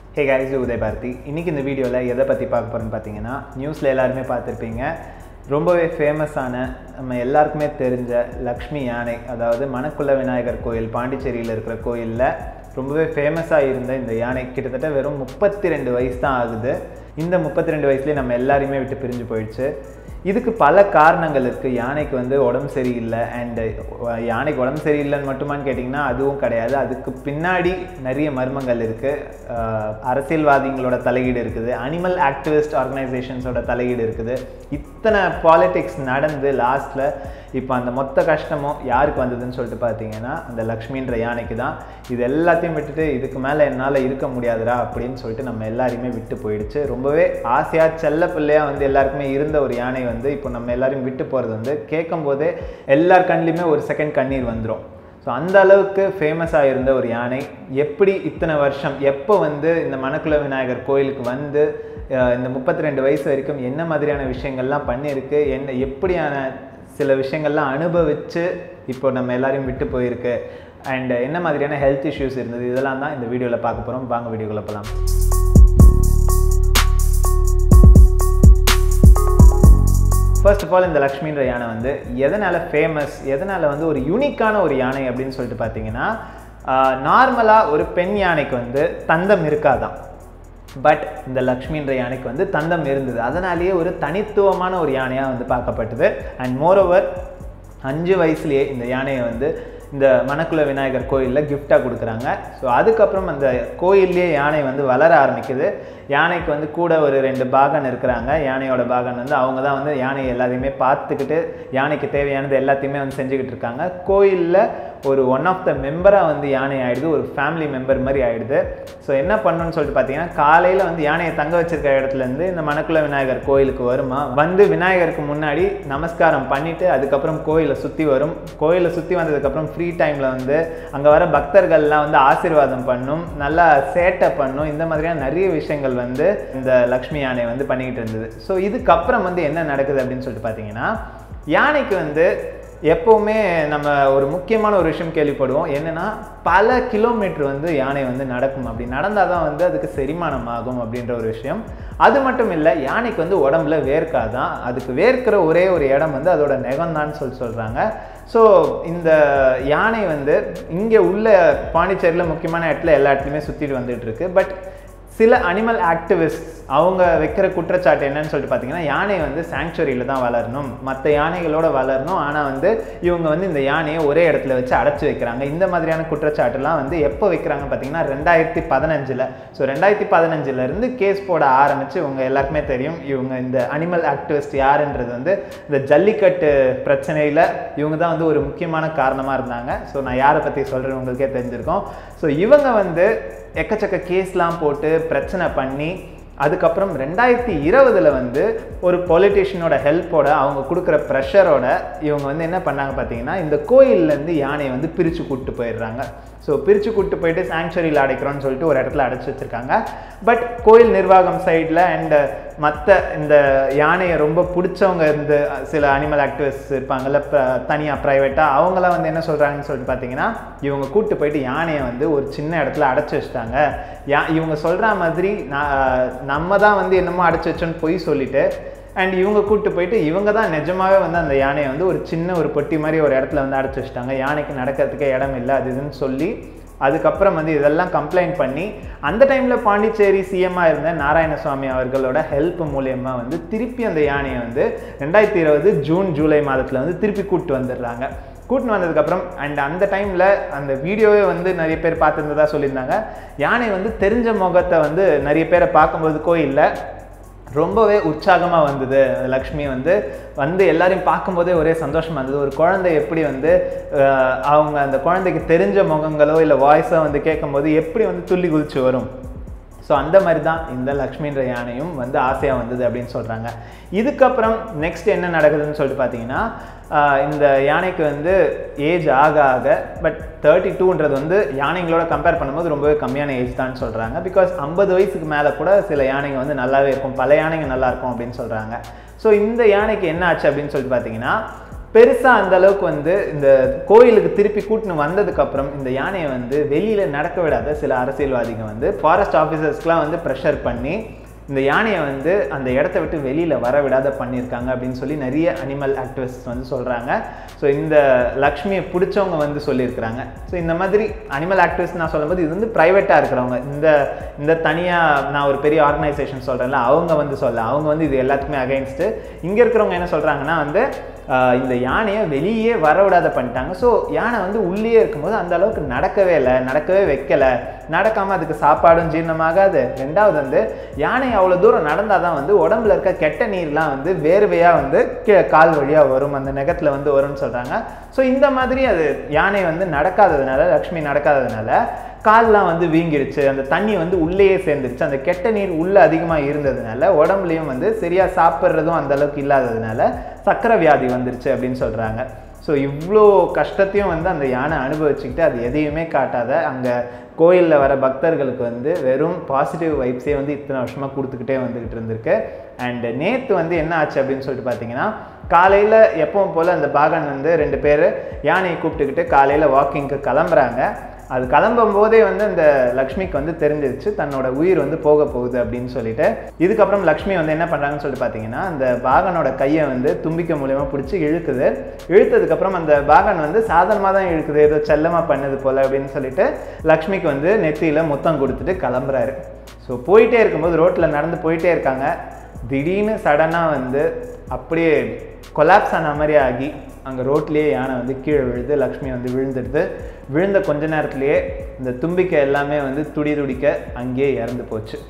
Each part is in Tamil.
ஹே கைஸ் உதய் பாரதி இன்றைக்கி இந்த வீடியோவில் எதை பற்றி பார்க்க போகிறோன்னு பார்த்தீங்கன்னா நியூஸில் எல்லாருமே பார்த்துருப்பீங்க ரொம்பவே ஃபேமஸான நம்ம எல்லாருக்குமே தெரிஞ்ச லக்ஷ்மி யானை அதாவது மணக்குள்ள விநாயகர் கோயில் பாண்டிச்சேரியில் இருக்கிற கோயிலில் ரொம்பவே ஃபேமஸாக இருந்த இந்த யானை கிட்டத்தட்ட வெறும் முப்பத்தி ரெண்டு வயசு தான் ஆகுது இந்த முப்பத்தி ரெண்டு வயசுலேயே நம்ம எல்லாரையுமே விட்டு பிரிஞ்சு போயிடுச்சு இதுக்கு பல காரணங்கள் இருக்குது யானைக்கு வந்து உடம்பு சரியில்லை அண்டு யானைக்கு உடம்பு சரியில்லைன்னு மட்டுமான்னு கேட்டிங்கன்னா அதுவும் கிடையாது அதுக்கு பின்னாடி நிறைய மர்மங்கள் இருக்குது அரசியல்வாதிகளோட தலையீடு இருக்குது அனிமல் ஆக்டிவிஸ்ட் ஆர்கனைசேஷன்ஸோட தலையீடு இருக்குது இத்தனை பாலிடிக்ஸ் நடந்து லாஸ்ட்டில் இப்போ அந்த மொத்த கஷ்டமும் யாருக்கு வந்ததுன்னு சொல்லிட்டு பார்த்தீங்கன்னா அந்த லக்ஷ்மின்ற யானைக்கு தான் இது எல்லாத்தையும் விட்டுட்டு இதுக்கு மேலே என்னால் இருக்க முடியாதுடா அப்படின்னு சொல்லிட்டு நம்ம எல்லாரையுமே விட்டு போயிடுச்சு ரொம்பவே ஆசையாக செல்ல பிள்ளையாக வந்து எல்லாருக்குமே இருந்த ஒரு யானை வந்து இப்போ நம்ம எல்லாரையும் விட்டு போகிறது வந்து கேட்கும் போதே எல்லார் கண்லேயுமே ஒரு செகண்ட் கண்ணீர் வந்துடும் ஸோ அந்த அளவுக்கு ஃபேமஸாக இருந்த ஒரு யானை எப்படி இத்தனை வருஷம் எப்போ வந்து இந்த மணக்குல விநாயகர் கோயிலுக்கு வந்து இந்த முப்பத்தி ரெண்டு வயசு வரைக்கும் என்ன மாதிரியான விஷயங்கள்லாம் பண்ணியிருக்கு என்ன எப்படியான சில விஷயங்கள்லாம் அனுபவித்து இப்போ நம்ம எல்லாரையும் விட்டு போயிருக்கு அண்ட் என்ன மாதிரியான ஹெல்த் இஷ்யூஸ் இருந்தது இதெல்லாம் தான் இந்த வீடியோவில் பார்க்க போகிறோம் வாங்க வீடியோக்குள்ளே போகலாம் ஃபர்ஸ்ட் ஆஃப் ஆல் இந்த லக்ஷ்மின்ற யானை வந்து எதனால் ஃபேமஸ் எதனால் வந்து ஒரு யூனிக்கான ஒரு யானை அப்படின்னு சொல்லிட்டு பார்த்தீங்கன்னா நார்மலாக ஒரு பெண் யானைக்கு வந்து தந்தம் இருக்காதான் பட் இந்த லக்ஷ்மின்ற யானைக்கு வந்து தந்தம் இருந்தது அதனாலேயே ஒரு தனித்துவமான ஒரு யானையாக வந்து பார்க்கப்பட்டது அண்ட் மோரோவர் அஞ்சு வயசுலேயே இந்த யானையை வந்து இந்த மணக்குல விநாயகர் கோயிலில் கிஃப்டாக கொடுக்குறாங்க ஸோ அதுக்கப்புறம் அந்த கோயில்லேயே யானை வந்து வளர ஆரம்பிக்குது யானைக்கு வந்து கூட ஒரு ரெண்டு பாகன் இருக்கிறாங்க யானையோட பாகன் வந்து அவங்க தான் வந்து யானையை எல்லாத்தையுமே பார்த்துக்கிட்டு யானைக்கு தேவையானது எல்லாத்தையுமே வந்து செஞ்சுக்கிட்டு இருக்காங்க கோயிலில் ஒரு ஒன் ஆஃப் த மெம்பராக வந்து யானை ஆகிடுது ஒரு ஃபேமிலி மெம்பர் மாதிரி ஆகிடுது ஸோ என்ன பண்ணணும்னு சொல்லிட்டு பார்த்தீங்கன்னா காலையில் வந்து யானையை தங்க வச்சிருக்க இடத்துலேருந்து இந்த மணக்குல விநாயகர் கோயிலுக்கு வருமா வந்து விநாயகருக்கு முன்னாடி நமஸ்காரம் பண்ணிவிட்டு அதுக்கப்புறம் கோயிலை சுற்றி வரும் கோயிலை சுற்றி வந்ததுக்கப்புறம் ஃப்ரீ டைமில் வந்து அங்கே வர பக்தர்கள்லாம் வந்து ஆசீர்வாதம் பண்ணும் நல்லா சேட்டை பண்ணும் இந்த மாதிரியான நிறைய விஷயங்கள் வந்து இந்த லக்ஷ்மி யானை வந்து பண்ணிக்கிட்டு இருந்தது ஸோ இதுக்கப்புறம் வந்து என்ன நடக்குது அப்படின்னு சொல்லிட்டு பார்த்தீங்கன்னா யானைக்கு வந்து எப்போவுமே நம்ம ஒரு முக்கியமான ஒரு விஷயம் கேள்விப்படுவோம் என்னென்னா பல கிலோமீட்டர் வந்து யானை வந்து நடக்கும் அப்படி நடந்தால் தான் வந்து அதுக்கு செரிமானம் ஆகும் அப்படின்ற ஒரு விஷயம் அது மட்டும் இல்லை யானைக்கு வந்து உடம்புல வேர்க்காதான் அதுக்கு வேர்க்கிற ஒரே ஒரு இடம் வந்து அதோட நெகம்தான்னு சொல்லி சொல்கிறாங்க ஸோ இந்த யானை வந்து இங்கே உள்ள பாண்டிச்சேரியில் முக்கியமான இடத்துல எல்லா இடத்துலையுமே சுற்றிட்டு வந்துட்டு இருக்கு பட் சில அனிமல் ஆக்டிவிஸ்ட் அவங்க வைக்கிற குற்றச்சாட்டு என்னன்னு சொல்லிட்டு பார்த்தீங்கன்னா யானை வந்து சாங்சுவரியில் தான் வளரணும் மற்ற யானைகளோட வளரணும் ஆனால் வந்து இவங்க வந்து இந்த யானையை ஒரே இடத்துல வச்சு அடைச்சி வைக்கிறாங்க இந்த மாதிரியான குற்றச்சாட்டுலாம் வந்து எப்போ வைக்கிறாங்க பார்த்தீங்கன்னா ரெண்டாயிரத்தி பதினஞ்சில் ஸோ ரெண்டாயிரத்தி பதினஞ்சுலேருந்து கேஸ் போட ஆரம்பித்து இவங்க எல்லாருக்குமே தெரியும் இவங்க இந்த அனிமல் ஆக்டிவிஸ்ட் யாருன்றது வந்து இந்த ஜல்லிக்கட்டு பிரச்சனையில் இவங்க தான் வந்து ஒரு முக்கியமான காரணமாக இருந்தாங்க ஸோ நான் யாரை பற்றி சொல்கிறேன் உங்களுக்கே தெரிஞ்சிருக்கோம் ஸோ இவங்க வந்து எக்கச்சக்க கேஸ்லாம் போட்டு பிரச்சனை பண்ணி அதுக்கப்புறம் ரெண்டாயிரத்தி இருபதில் வந்து ஒரு பொலிட்டிஷியனோட ஹெல்ப்போட அவங்க கொடுக்குற ப்ரெஷரோட இவங்க வந்து என்ன பண்ணாங்க பார்த்தீங்கன்னா இந்த கோயில்லேருந்து யானையை வந்து பிரித்து கூப்பிட்டு போயிடுறாங்க ஸோ பிரித்து கூப்பிட்டு போயிட்டு சாங்சுவரியில் அடைக்கிறோன்னு சொல்லிட்டு ஒரு இடத்துல அடைச்சி வச்சுருக்காங்க பட் கோயில் நிர்வாகம் சைடில் அண்ட் மற்ற இந்த யானையை ரொம்ப பிடிச்சவங்க இருந்து சில அனிமல் ஆக்டிவிஸ்ட் இருப்பாங்கல்ல தனியாக ப்ரைவேட்டாக அவங்களாம் வந்து என்ன சொல்கிறாங்கன்னு சொல்லிட்டு பார்த்தீங்கன்னா இவங்க கூப்பிட்டு போயிட்டு யானையை வந்து ஒரு சின்ன இடத்துல அடைச்சி வச்சுட்டாங்க யா இவங்க சொல்கிற மாதிரி நம்ம தான் வந்து என்னமோ அடைச்சி வச்சோன்னு பொய் சொல்லிட்டு அண்ட் இவங்க கூப்பிட்டு போயிட்டு இவங்க தான் நிஜமாகவே வந்து அந்த யானையை வந்து ஒரு சின்ன ஒரு பொட்டி மாதிரி ஒரு இடத்துல வந்து அடைச்சி வச்சுட்டாங்க யானைக்கு நடக்கிறதுக்கே இடம் இல்லை அது இதுன்னு சொல்லி அதுக்கப்புறம் வந்து இதெல்லாம் கம்ப்ளைண்ட் பண்ணி அந்த டைமில் பாண்டிச்சேரி சிஎம்மாக இருந்த நாராயணசுவாமி அவர்களோட ஹெல்ப் மூலியமாக வந்து திருப்பி அந்த யானையை வந்து ரெண்டாயிரத்தி இருபது ஜூன் ஜூலை மாதத்தில் வந்து திருப்பி கூப்பிட்டு வந்துடுறாங்க கூட்டின்னு வந்ததுக்கப்புறம் அண்ட் அந்த டைமில் அந்த வீடியோவே வந்து நிறைய பேர் பார்த்துருந்ததா சொல்லியிருந்தாங்க யானை வந்து தெரிஞ்ச முகத்தை வந்து நிறைய பேரை பார்க்கும்போது கோயிலில் ரொம்பவே உற்சாகமாக வந்தது லக்ஷ்மி வந்து வந்து எல்லாரையும் பார்க்கும்போதே ஒரே சந்தோஷமாக இருந்தது ஒரு குழந்தை எப்படி வந்து அவங்க அந்த குழந்தைக்கு தெரிஞ்ச முகங்களோ இல்லை வாய்ஸோ வந்து கேட்கும்போது எப்படி வந்து துள்ளி குதிச்சு வரும் ஸோ அந்த மாதிரி தான் இந்த லக்ஷ்மின்ற யானையும் வந்து ஆசையாக வந்தது அப்படின்னு சொல்கிறாங்க இதுக்கப்புறம் நெக்ஸ்ட் என்ன நடக்குதுன்னு சொல்லிட்டு பார்த்தீங்கன்னா இந்த யானைக்கு வந்து ஏஜ் ஆக ஆக பட் தேர்ட்டி டூன்றது வந்து யானைங்களோட கம்பேர் பண்ணும்போது ரொம்பவே கம்மியான ஏஜ் தான் சொல்கிறாங்க பிகாஸ் ஐம்பது வயசுக்கு மேலே கூட சில யானைங்க வந்து நல்லாவே இருக்கும் பல யானைங்க நல்லா இருக்கும் அப்படின்னு சொல்கிறாங்க ஸோ இந்த யானைக்கு என்ன ஆச்சு அப்படின்னு சொல்லிட்டு பார்த்தீங்கன்னா பெருசாக அந்த அளவுக்கு வந்து இந்த கோயிலுக்கு திருப்பி கூட்டின்னு வந்ததுக்கப்புறம் இந்த யானையை வந்து வெளியில் நடக்க விடாத சில அரசியல்வாதிங்க வந்து ஃபாரஸ்ட் ஆஃபீஸர்ஸ்க்குலாம் வந்து ப்ரெஷர் பண்ணி இந்த யானையை வந்து அந்த இடத்த விட்டு வெளியில் வர விடாத பண்ணியிருக்காங்க அப்படின்னு சொல்லி நிறைய அனிமல் ஆக்டிவிஸ்ட் வந்து சொல்கிறாங்க ஸோ இந்த லக்ஷ்மியை பிடிச்சவங்க வந்து சொல்லியிருக்கிறாங்க ஸோ இந்த மாதிரி அனிமல் ஆக்டிவிஸ்ட் நான் சொல்லும்போது இது வந்து ப்ரைவேட்டாக இருக்கிறவங்க இந்த இந்த தனியாக நான் ஒரு பெரிய ஆர்கனைசேஷன் சொல்கிறேன்ல அவங்க வந்து சொல்ல அவங்க வந்து இது எல்லாத்துக்குமே அகைன்ஸ்ட்டு இங்கே இருக்கிறவங்க என்ன சொல்கிறாங்கன்னா வந்து ஆஹ் இந்த யானையை வெளியே வர விடாத பண்ணிட்டாங்க ஸோ யானை வந்து உள்ளேயே இருக்கும்போது அந்த அளவுக்கு நடக்கவே இல்லை நடக்கவே வைக்கலை நடக்காமல் அதுக்கு சாப்பாடும் ஜீரணமாகாது ரெண்டாவது வந்து யானை அவ்வளோ தூரம் நடந்தால் தான் வந்து உடம்புல இருக்க கெட்ட நீர்லாம் வந்து வேர்வையாக வந்து கீழே கால் வழியாக வரும் அந்த நெகத்தில் வந்து வரும்னு சொல்கிறாங்க ஸோ இந்த மாதிரி அது யானை வந்து நடக்காததுனால லக்ஷ்மி நடக்காததுனால கால்லாம் வந்து வீங்கிடுச்சு அந்த தண்ணி வந்து உள்ளேயே சேர்ந்துருச்சு அந்த கெட்ட நீர் உள்ளே அதிகமாக இருந்ததுனால உடம்புலையும் வந்து சரியாக சாப்பிட்றதும் அந்த அளவுக்கு இல்லாததுனால சக்கரை வியாதி வந்துருச்சு அப்படின்னு சொல்கிறாங்க ஸோ இவ்வளோ கஷ்டத்தையும் வந்து அந்த யானை அனுபவிச்சுக்கிட்டு அது எதையுமே காட்டாத அங்கே கோயிலில் வர பக்தர்களுக்கு வந்து வெறும் பாசிட்டிவ் வைப்ஸே வந்து இத்தனை வருஷமாக கொடுத்துக்கிட்டே வந்துக்கிட்டு இருந்திருக்கு அண்ட் நேற்று வந்து என்ன ஆச்சு அப்படின்னு சொல்லிட்டு பார்த்தீங்கன்னா காலையில் எப்பவும் போல் அந்த பாகன் வந்து ரெண்டு பேர் யானையை கூப்பிட்டுக்கிட்டு காலையில் வாக்கிங்க்கு கிளம்புறாங்க அது கிளம்பும் போதே வந்து அந்த லக்ஷ்மிக்கு வந்து தெரிஞ்சிருச்சு தன்னோட உயிர் வந்து போக போகுது அப்படின்னு சொல்லிட்டு இதுக்கப்புறம் லக்ஷ்மி வந்து என்ன பண்ணுறாங்கன்னு சொல்லிட்டு பார்த்தீங்கன்னா அந்த பாகனோட கையை வந்து தும்பிக்கை மூலியமா பிடிச்சி இழுக்குது இழுத்ததுக்கப்புறம் அந்த பாகன் வந்து சாதாரணமாக தான் இழுக்குது ஏதோ செல்லமாக பண்ணுது போல அப்படின்னு சொல்லிட்டு லக்ஷ்மிக்கு வந்து நெத்தியில் முத்தம் கொடுத்துட்டு கிளம்புறாரு ஸோ போயிட்டே இருக்கும்போது ரோட்டில் நடந்து போயிட்டே இருக்காங்க திடீர்னு சடனாக வந்து அப்படியே கொலாப்ஸ் ஆன மாதிரி ஆகி அங்கே ரோட்லேயே யானை வந்து கீழே விழுது லக்ஷ்மி வந்து விழுந்துடுது விழுந்த கொஞ்ச நேரத்துலேயே இந்த தும்பிக்கை எல்லாமே வந்து துடி துடிக்க அங்கேயே இறந்து போச்சு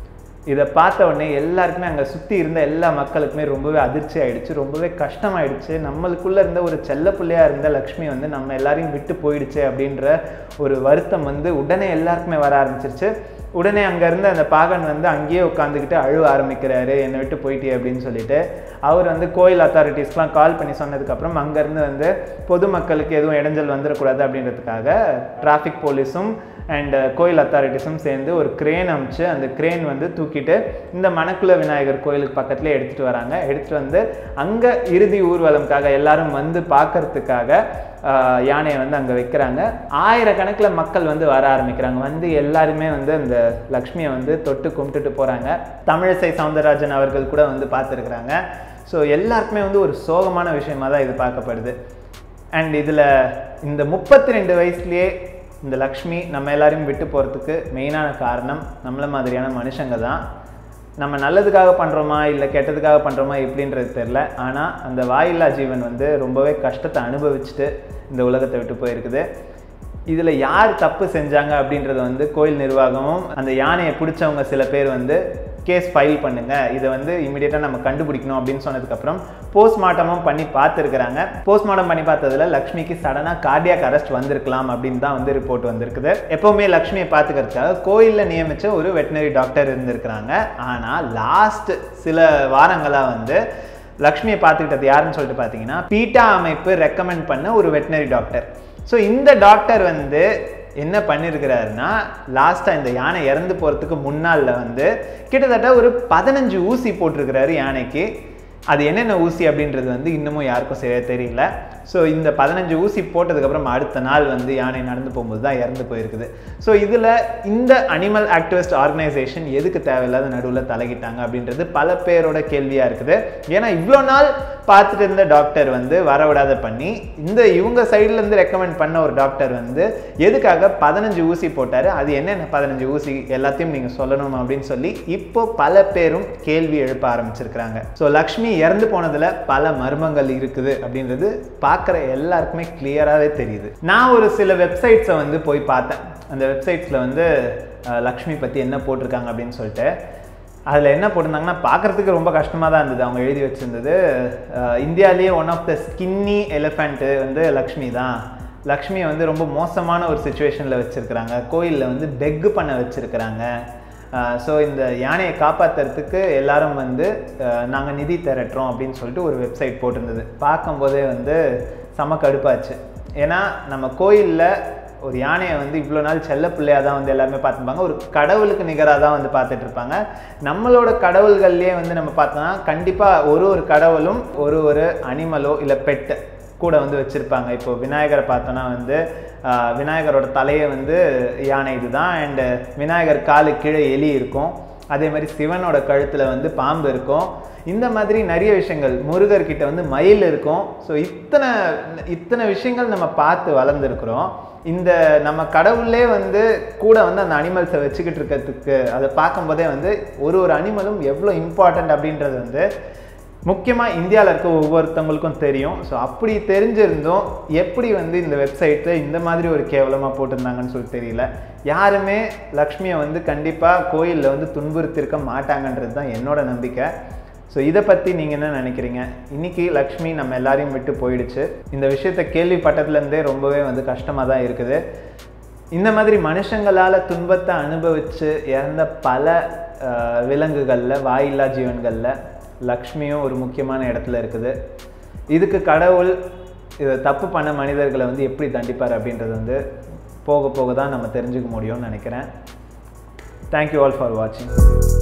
இதை பார்த்த உடனே எல்லாருக்குமே அங்கே சுற்றி இருந்த எல்லா மக்களுக்குமே ரொம்பவே அதிர்ச்சி ஆயிடுச்சு ரொம்பவே கஷ்டமாயிடுச்சு நம்மளுக்குள்ளே இருந்த ஒரு செல்ல பிள்ளையா இருந்த லக்ஷ்மி வந்து நம்ம எல்லாரையும் விட்டு போயிடுச்சு அப்படின்ற ஒரு வருத்தம் வந்து உடனே எல்லாருக்குமே வர ஆரம்பிச்சிருச்சு உடனே அங்கே இருந்த அந்த பாகன் வந்து அங்கேயே உட்காந்துக்கிட்டு அழுவ ஆரம்பிக்கிறாரு என்னை விட்டு போயிட்டே அப்படின்னு சொல்லிட்டு அவர் வந்து கோயில் அத்தாரிட்டிஸ்க்குலாம் கால் பண்ணி சொன்னதுக்கப்புறம் அங்கேருந்து வந்து பொதுமக்களுக்கு எதுவும் இடைஞ்சல் வந்துடக்கூடாது அப்படின்றதுக்காக டிராஃபிக் போலீஸும் அண்ட் கோயில் அத்தாரிட்டிஸும் சேர்ந்து ஒரு கிரேன் அமிச்சு அந்த கிரேன் வந்து தூக்கிட்டு இந்த மணக்குள விநாயகர் கோயிலுக்கு பக்கத்துலேயே எடுத்துகிட்டு வராங்க எடுத்துகிட்டு வந்து அங்கே இறுதி ஊர்வலம்காக எல்லாரும் வந்து பார்க்கறதுக்காக ஆஹ், யானையை வந்து அங்கே வைக்கிறாங்க ஆயிரக்கணக்கில் மக்கள் வந்து வர ஆரம்பிக்கிறாங்க வந்து எல்லாருமே வந்து அந்த லக்ஷ்மியை வந்து தொட்டு கும்பிட்டுட்டு போகிறாங்க தமிழிசை சவுந்தரராஜன் அவர்கள் கூட வந்து பார்த்துருக்குறாங்க ஸோ எல்லாருக்குமே வந்து ஒரு சோகமான விஷயமா தான் இது பார்க்கப்படுது அண்ட் இதில் இந்த முப்பத்தி ரெண்டு வயசுலேயே இந்த லக்ஷ்மி நம்ம எல்லாரையும் விட்டு போகிறதுக்கு மெயினான காரணம் நம்மள மாதிரியான மனுஷங்க தான் நம்ம நல்லதுக்காக பண்ணுறோமா இல்லை கெட்டதுக்காக பண்ணுறோமா எப்படின்றது தெரில ஆனால் அந்த வாயில்லா ஜீவன் வந்து ரொம்பவே கஷ்டத்தை அனுபவிச்சுட்டு இந்த உலகத்தை விட்டு போயிருக்குது இதில் யார் தப்பு செஞ்சாங்க அப்படின்றத வந்து கோயில் நிர்வாகமும் அந்த யானையை பிடிச்சவங்க சில பேர் வந்து கேஸ் ஃபைல் பண்ணுங்க இதை வந்து இமிடியேட்டாக நம்ம கண்டுபிடிக்கணும் அப்படின்னு சொன்னதுக்கப்புறம் போஸ்ட்மார்ட்டமும் பண்ணி பார்த்துருக்குறாங்க போஸ்ட்மார்ட்டம் பண்ணி பார்த்ததுல லக்ஷ்மிக்கு சடனாக கார்டியாக் அரெஸ்ட் வந்திருக்கலாம் அப்படின்னு தான் வந்து ரிப்போர்ட் வந்திருக்குது எப்போவுமே லக்ஷ்மியை பார்த்துக்கிறதுக்காக கோயிலில் நியமித்த ஒரு வெட்டினரி டாக்டர் இருந்திருக்கிறாங்க ஆனால் லாஸ்ட் சில வாரங்களாக வந்து லக்ஷ்மியை பார்த்துக்கிட்டது யாருன்னு சொல்லிட்டு பார்த்தீங்கன்னா பீட்டா அமைப்பு ரெக்கமெண்ட் பண்ண ஒரு வெட்டினரி டாக்டர் ஸோ இந்த டாக்டர் வந்து என்ன பண்ணியிருக்கிறாருன்னா லாஸ்ட்டாக இந்த யானை இறந்து போகிறதுக்கு முன்னாளில் வந்து கிட்டத்தட்ட ஒரு பதினஞ்சு ஊசி போட்டிருக்கிறாரு யானைக்கு அது என்னென்ன ஊசி அப்படின்றது வந்து இன்னமும் யாருக்கும் சரியாக தெரியல ஸோ இந்த பதினஞ்சு ஊசி போட்டதுக்கப்புறம் அடுத்த நாள் வந்து யானை நடந்து போகும்போது தான் இறந்து போயிருக்குது ஸோ இதில் இந்த அனிமல் ஆக்டிவிஸ்ட் ஆர்கனைசேஷன் எதுக்கு தேவையில்லாத நடுவில் தலைகிட்டாங்க அப்படின்றது பல பேரோட கேள்வியாக இருக்குது ஏன்னா இவ்வளோ நாள் பார்த்துட்டு இருந்த டாக்டர் வந்து வரவிடாத பண்ணி இந்த இவங்க சைட்லேருந்து ரெக்கமெண்ட் பண்ண ஒரு டாக்டர் வந்து எதுக்காக பதினஞ்சு ஊசி போட்டார் அது என்னென்ன பதினஞ்சு ஊசி எல்லாத்தையும் நீங்கள் சொல்லணும் அப்படின்னு சொல்லி இப்போ பல பேரும் கேள்வி எழுப்ப ஆரம்பிச்சிருக்கிறாங்க ஸோ லக்ஷ்மி இறந்து போனதில் பல மர்மங்கள் இருக்குது அப்படின்றது பார்க்குற எல்லாருக்குமே கிளியராகவே தெரியுது நான் ஒரு சில வெப்சைட்ஸை வந்து போய் பார்த்தேன் அந்த வெப்சைட்ஸில் வந்து அஹ், லக்ஷ்மி பற்றி என்ன போட்டிருக்காங்க அப்படின்னு சொல்லிட்டு அதில் என்ன போட்டிருந்தாங்கன்னா பார்க்குறதுக்கு ரொம்ப கஷ்டமாக தான் இருந்தது அவங்க எழுதி வச்சிருந்தது அஹ், இந்தியாவிலேயே one of the skinny elephant வந்து லக்ஷ்மி தான் லக்ஷ்மியை வந்து ரொம்ப மோசமான ஒரு சுச்சுவேஷனில் வச்சுருக்கிறாங்க கோயிலில் வந்து பெக்கு பண்ண வச்சுருக்கிறாங்க ஸோ இந்த யானையை காப்பாற்றுறதுக்கு எல்லாரும் வந்து நாங்கள் நிதி திரட்டுறோம் அப்படின்னு சொல்லிட்டு ஒரு வெப்சைட் போட்டிருந்தது பார்க்கும்போதே வந்து செம கடுப்பாச்சு ஏன்னா நம்ம கோயிலில் ஒரு யானையை வந்து இவ்வளோ நாள் செல்ல பிள்ளையாக தான் வந்து எல்லாருமே பார்த்துப்பாங்க ஒரு கடவுளுக்கு நிகராக தான் வந்து பார்த்துட்டு இருப்பாங்க நம்மளோட கடவுள்கள்லேயே வந்து நம்ம பார்த்தோம்னா கண்டிப்பாக ஒரு ஒரு கடவுளும் ஒரு ஒரு அனிமலோ இல்லை பெட்டு கூட வந்து வச்சுருப்பாங்க இப்போ விநாயகரை பார்த்தோன்னா வந்து ஆஹ், விநாயகரோட தலையை வந்து யானை இதுதான் அண்டு விநாயகர் காலு கீழே எலி இருக்கும் அதே மாதிரி சிவனோட கழுத்தில் வந்து பாம்பு இருக்கும் இந்த மாதிரி நிறைய விஷயங்கள் முருகர்கிட்ட வந்து மயில் இருக்கும் ஸோ இத்தனை இத்தனை விஷயங்கள் நம்ம பார்த்து வளர்ந்துருக்குறோம் இந்த நம்ம கடவுளே வந்து கூட வந்து அந்த அனிமல்ஸை வச்சுக்கிட்டு இருக்கிறதுக்கு அதை பார்க்கும்போதே வந்து ஒரு ஒரு அனிமலும் எவ்வளோ இம்பார்ட்டண்ட் அப்படின்றது வந்து முக்கியமாக இந்தியாவில் இருக்க ஒவ்வொருத்தவங்களுக்கும் தெரியும் ஸோ அப்படி தெரிஞ்சிருந்தும் எப்படி வந்து இந்த வெப்சைட்டில் இந்த மாதிரி ஒரு கேவலமாக போட்டிருந்தாங்கன்னு சொல்லி தெரியல யாருமே லக்ஷ்மியை வந்து கண்டிப்பாக கோயிலில் வந்து துன்புறுத்திருக்க மாட்டாங்கன்றது தான் என்னோட நம்பிக்கை ஸோ இதை பற்றி நீங்கள் என்ன நினைக்கிறீங்க இன்னைக்கு லக்ஷ்மி நம்ம எல்லாரையும் விட்டு போயிடுச்சு இந்த விஷயத்தை கேள்விப்பட்டதுலேருந்தே ரொம்பவே வந்து கஷ்டமாக தான் இருக்குது இந்த மாதிரி மனுஷங்களால் துன்பத்தை அனுபவித்து இறந்த பல அஹ், விலங்குகளில் வாயில்லா ஜீவன்களில் லக்ஷ்மியும் ஒரு முக்கியமான இடத்துல இருக்குது இதுக்கு கடவுள் இதை தப்பு பண்ண மனிதர்களை வந்து எப்படி தண்டிப்பார் அப்படின்றது வந்து போக போக தான் நம்ம தெரிஞ்சுக்க முடியும்னு நினைக்கிறேன் தேங்க்யூ ஆல் ஃபார் வாட்சிங்